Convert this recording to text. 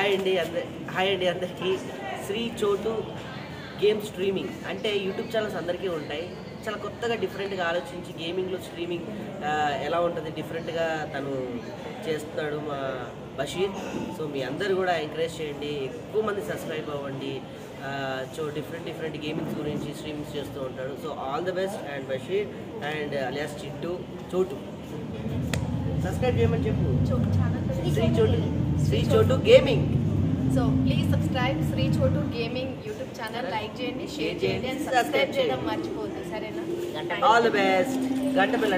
hi అండి అందరి hi అండి అందరికీ శ్రీ చోటు గేమ్ స్ట్రీమింగ్ అంటే యూట్యూబ్ ఛానల్స్ అందరికీ ఉంటాయి చాలా కొత్తగా డిఫరెంట్గా ఆలోచించి గేమింగ్లో స్ట్రీమింగ్ ఆ, ఎలా ఉంటుంది డిఫరెంట్గా తను చేస్తున్నాడు మా బషీర్ సో మీ అందరు కూడా ఎంకరేజ్ చేయండి ఎక్కువ మంది సబ్స్క్రైబ్ అవ్వండి ఆ, సో డిఫరెంట్ డిఫరెంట్ గేమింగ్స్ గురించి స్ట్రీమింగ్స్ చేస్తూ ఉంటాడు so all the best and Basheer and alias Chittu Chotu subscribe చేయమని చెప్పు Shri Chotu Shri Chotu gaming so please subscribe Shri Chotu gaming YouTube channel like చేయండి షేర్ చేయండి అండ్ సబ్స్క్రైబ్ చేయడం మర్చిపోద్దు సరేనా ఆల్ ద బెస్ట్ గంట పిల్ల